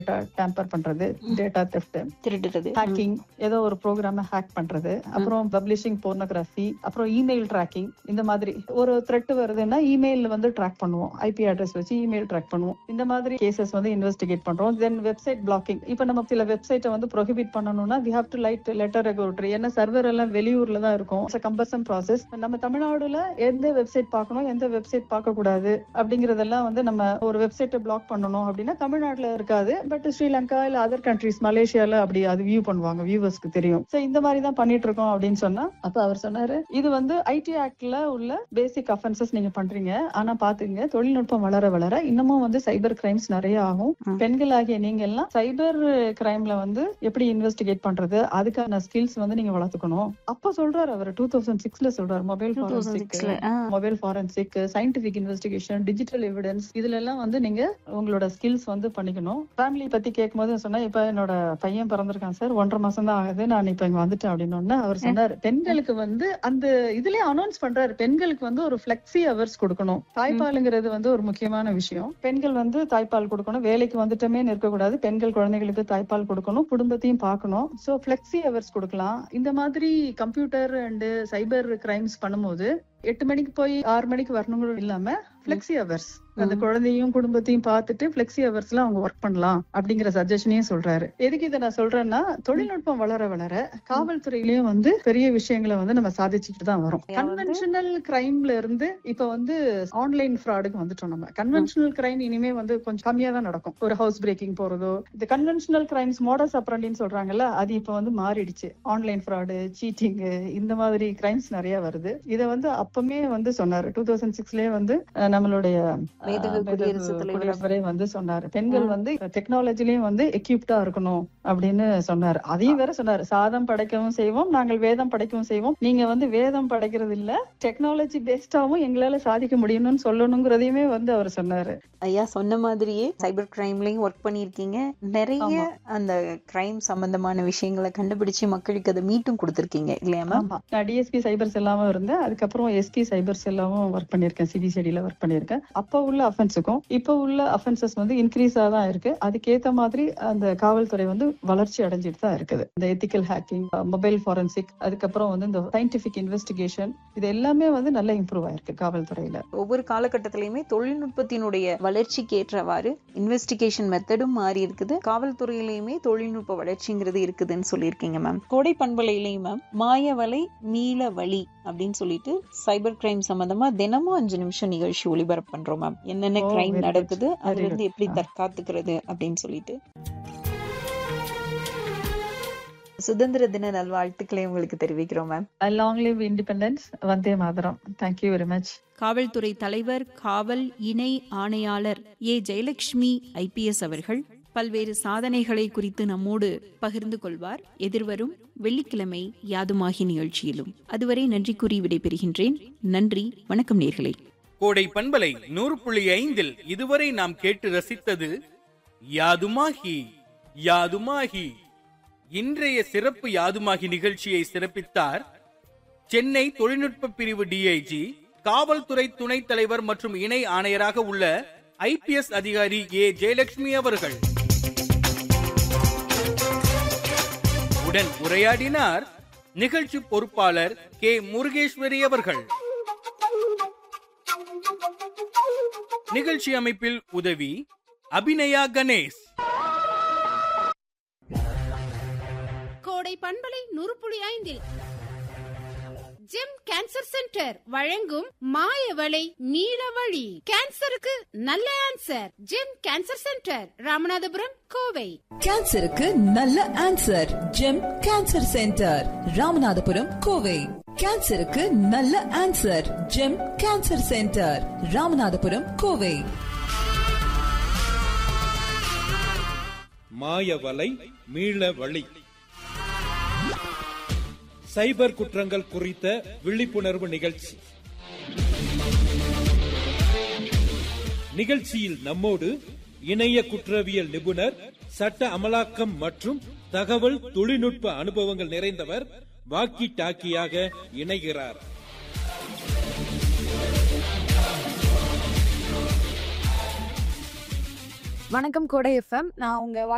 Tamper பண்றது data theft திருடுறது hacking ஏதோ ஒரு ப்ரோக்ராம ஹேக் பண்றது அப்புறம் பப்ளிஷிங் போர்னோகிராஃபி அப்புறம் இமெயில் ட்ராக்கிங் இந்த மாதிரி ஒரு த்ரெட் வருதுன்னா இமெயில் வந்து ட்ராக் பண்ணுவோம் ஐபி அட்ரஸ் வச்சு இமெயில் ட்ராக் பண்ணுவோம் இந்த மாதிரி கேசஸ் வந்து இன்வெஸ்டிகேட் பண்றோம் தென் வெப்சைட் பிளாக்கிங் இப்போ நம்ம சில வெப்சைட்டை வந்து ப்ரொஹிபிட் பண்ணணும்னா we have to light letter regulatory ஏன்னா சர்வர் எல்லாம் வெளியூர்ல தான் இருக்கும் கம்பல்சன் ப்ராசஸ் நம்ம தமிழ்நாடுல எந்த வெப்சைட் பார்க்கணும் எந்த வெப்சைட் பார்க்க கூடாது அப்படிங்கறதெல்லாம் வந்து நம்ம ஒரு வெப்சைட்டை பிளாக் பண்ணணும் அப்படின்னா தமிழ்நாட்டுல இருக்காது பட் ஸ்ரீலங்கா இல்ல அதர் கண்ட்ரிஸ் மலேசியால அப்படி அது வியூ பண்ணுவாங்க வியூவர்ஸ்க்கு தெரியும் சோ இந்த மாதிரி தான் பண்ணிட்டு இருக்கோம் அப்படின்னு சொன்னா அப்ப அவர் சொன்னாரு இது வந்து ஐடி ஆக்ட்ல உள்ள பேசிக் அஃபென்சஸ் நீங்க பண்றீங்க ஆனா பாத்துங்க தொழில்நுட்பம் வளர வளர இன்னமும் வந்து சைபர் கிரைம்ஸ் நிறைய ஆகும் ம். பெண்கள் ஆகிய நீங்க எல்லாம் சைபர் கிரைம்ல வந்து எப்படி இன்வெஸ்டிகேட் பண்றது அதுக்கான ஸ்கில்ஸ் வந்து நீங்க வளர்த்துக்கணும் அப்ப சொல்றாரு அவர் டூ தௌசண்ட் சிக்ஸ்ல சொல்றாரு மொபைல் டூ தௌசண்ட் ஃபாரன்சிக் சிக்ஸ்ல mobile forensic scientific investigation digital evidence இதுல எல்லாம் வந்து நீங்க உங்களோட ஸ்கில்ஸ் வந்து பண்ணிக்கணும் ஃபேமிலி பத்தி கேட்கும்போது சொன்னா இப்ப என்னோட பையன் பிறந்திருக்கான் சார் ஒன்றரை மாசம் தான் ஆகுது நான் இப்ப இங்க வந்துட்டேன் அப்படின்னு அவர் சொன்னாரு பெண்களுக்கு வந்து அந்த இதுலயே அனௌன்ஸ் பண்றாரு பெண்களுக்கு வந்து ஒரு பிளெக்சி அவர்ஸ் கொடுக்கணும் தாய்ப்பாலுங்கிறது வந்து ஒரு முக்கியமான விஷயம் பெண்கள் வந்து தாய்ப்பால் கொடுக்கணும் வேலைக்கு வந்துட்டமே இருக்கக்கூடாது பெண்கள் குழந்தைகளுக்கு தாய்ப்பால் கொடுக்கணும் குடும்பத்தையும் பார்க்கணும் சோ பிளெக்சி அவர்ஸ் கொடுக்கலாம் இந்த மாதிரி கம்ப்யூட்டர் அண்ட் சைபர் கிரைம்ஸ் பண்ணும்போது எட்டு மணிக்கு போய் ஆறு மணிக்கு வரணுங்கிற இல்லாம பிளெக்சி அவர்ஸ் அந்த ம். குழந்தையும் குடும்பத்தையும் பார்த்துட்டு பிளெக்சி அவர்ஸ்ல அவங்க ஒர்க் பண்ணலாம் அப்படிங்கிற சஜஷனையும் சொல்றாரு எதுக்கு இதை நான் சொல்றேன்னா தொழில்நுட்பம் வளர வளர காவல்துறையிலயும் வந்து பெரிய விஷயங்களை வந்து நம்ம சாதிச்சுட்டு தான் வரோம் அதாவது- கன்வென்ஷனல் கிரைம்ல இருந்து இப்ப வந்து ஆன்லைன் ஃப்ராடுக்கு வந்துட்டோம் நம்ம கன்வென்ஷனல் கிரைம் இனிமே வந்து கொஞ்சம் கம்மியா தான் நடக்கும் ஒரு ஹவுஸ் பிரேக்கிங் போறதோ இந்த கன்வென்ஷனல் கிரைம்ஸ் மோடஸ் அப்ரண்டின்னு சொல்றாங்கல்ல அது இப்ப வந்து மாறிடுச்சு ஆன்லைன் ஃப்ராடு சீட்டிங் இந்த மாதிரி கிரைம்ஸ் நிறைய வருது இத வந்து அப்பமே வந்து சொன்னாரு டூ தௌசண்ட் சிக்ஸ்லயே வந்து அஹ், நம்மளுடைய அஹ், மேதகு மேதகு குடியரசுத் தலைவர் குடியரசரே வந்து சொன்னாரு பெண்கள் வந்து டெக்னாலஜிலயும் வந்து எக்யூப்டா இருக்கணும் அப்படின்னு சொன்னாரு அதையும் வேற சொன்னாரு சாதம் படைக்கவும் செய்வோம் நாங்கள் வேதம் படைக்கவும் செய்வோம் நீங்க வந்து வேதம் படைக்கிறது இல்ல டெக்னாலஜி பேஸ்டாவும் எங்களால சாதிக்க முடியும்னு சொல்லணுங்கிறதையுமே வந்து அவர் சொன்னாரு ஐயா சொன்ன மாதிரியே சைபர் கிரைம்லயும் ஒர்க் பண்ணிருக்கீங்க நிறைய ஆமா. அந்த கிரைம் சம்பந்தமான விஷயங்களை கண்டுபிடிச்சு மக்களுக்கு அதை மீட்டும் கொடுத்திருக்கீங்க இல்லையா மேம் ஆமா நான் டிஎஸ்பி சைபர் செல்லாவும் இருந்தேன் அதுக்கப்புறம் எஸ்பி சைபர் செல்லாவும் ஒர்க் பண்ணிருக்கேன் சிபிசிடில ஒர்க் பண்ணிருக்கேன் அப்ப உள்ள அஃபென்ஸுக்கும் இப்ப உள்ள அஃபென்சஸ் வந்து இன்க்ரீஸா தான் இருக்கு அதுக்கேத்த மாதிரி அந்த காவல்துறை வந்து வளர்ச்சி அடைஞ்சிட்டு தான் இருக்குது இந்த எத்திக்கல் ஹேக்கிங் மொபைல் ஃபாரன்சிக் அதுக்கப்புறம் வந்து இந்த சயின்டிபிக் இன்வெஸ்டிகேஷன் இது எல்லாமே வந்து நல்லா இம்ப்ரூவ் ஆயிருக்கு காவல்துறையில ஒவ்வொரு காலகட்டத்திலயுமே தொழில்நுட்பத்தினுடைய வளர்ச்சிக்கு ஏற்றவாறு இன்வெஸ்டிகேஷன் மெத்தடும் மாறி இருக்குது காவல்துறையிலயுமே தொழில்நுட்ப வளர்ச்சிங்கிறது இருக்குதுன்னு சொல்லியிருக்கீங்க மேம் கோடை பண்பலையிலையும் மேம் மாய வலை மீள வழி அப்படின்னு சொல்லிட்டு சைபர் கிரைம் சம்பந்தமா தினமும் அஞ்சு நிமிஷம் நிகழ்ச்சி ஒளிபரப்பு பண்றோம் மேம் என்னென்ன Oh, கிரைம் very good. நடக்குது அதுல Very இருந்து good. எப்படி ஆ. தற்காத்துக்கிறது அப்படின்னு சொல்லிட்டு சுதந்திர தின நல்வாழ்த்துக்களை உங்களுக்கு தெரிவிக்கிறோம் ma'am long live independence Vande Mataram thank you very much காவல்துறை தலைவர் காவல் இணை ஆணையாளர் ஏ ஜெயலட்சுமி ஐபிஎஸ் அவர்கள் பல்வேறு சாதனைகளை குறித்து நம்மோடு பகிர்ந்து கொள்வார் எதிர்வரும் வெள்ளிக்கிழமை யாதுமாகி நிகழ்ச்சியிலும் அதுவரை நன்றி கூறி விடைபெறுகின்றேன் நன்றி வணக்கம் நேர்களே கோடை பண்பலை நூறு புள்ளி ஐந்தில் இதுவரை நாம் கேட்டு ரசித்தது யாதுமாகி யாதுமாகி இன்றைய சிறப்பு யாதுமாகி நிகழ்ச்சியை சிறப்பித்தார் சென்னை தொழில்நுட்ப பிரிவு டிஐஜி காவல்துறை துணைத் தலைவர் மற்றும் இணை ஆணையராக உள்ள ஐபிஎஸ் அதிகாரி ஏ ஜெயலட்சுமி அவர்கள் உடன் உரையாடினார் நிகழ்ச்சி பொறுப்பாளர் கே முருகேஸ்வரி அவர்கள் நிகழ்ச்சி அமைப்பில் உதவி அபிநயா கணேஷ் கோடை பண்பலை நூறு புள்ளி ஐந்தில் ஜெம் கேன்சர் சென்டர் வழங்கும் மாயவளை நீலவழி கேன்சருக்கு நல்ல answer Gem cancer centre Ramanathapuram Kovai கேன்சருக்கு நல்ல answer Gem cancer centre Ramanathapuram Kovai கேன்சருக்கு நல்ல answer Gem cancer centre Ramanathapuram Kovai மாயவலை மீள வழி சைபர் குற்றங்கள் குறித்த விழிப்புணர்வு நிகழ்ச்சி நிகழ்ச்சியில் நம்மோடு இணைய குற்றவியல் நிபுணர் சட்ட அமலாக்கம் மற்றும் தகவல் தொழில்நுட்ப அனுபவங்கள் நிறைந்தவர் வாக்கி டாக்கியாக இணைகிறார் வணக்கம் கோடை எஃப்எம் நான் உங்க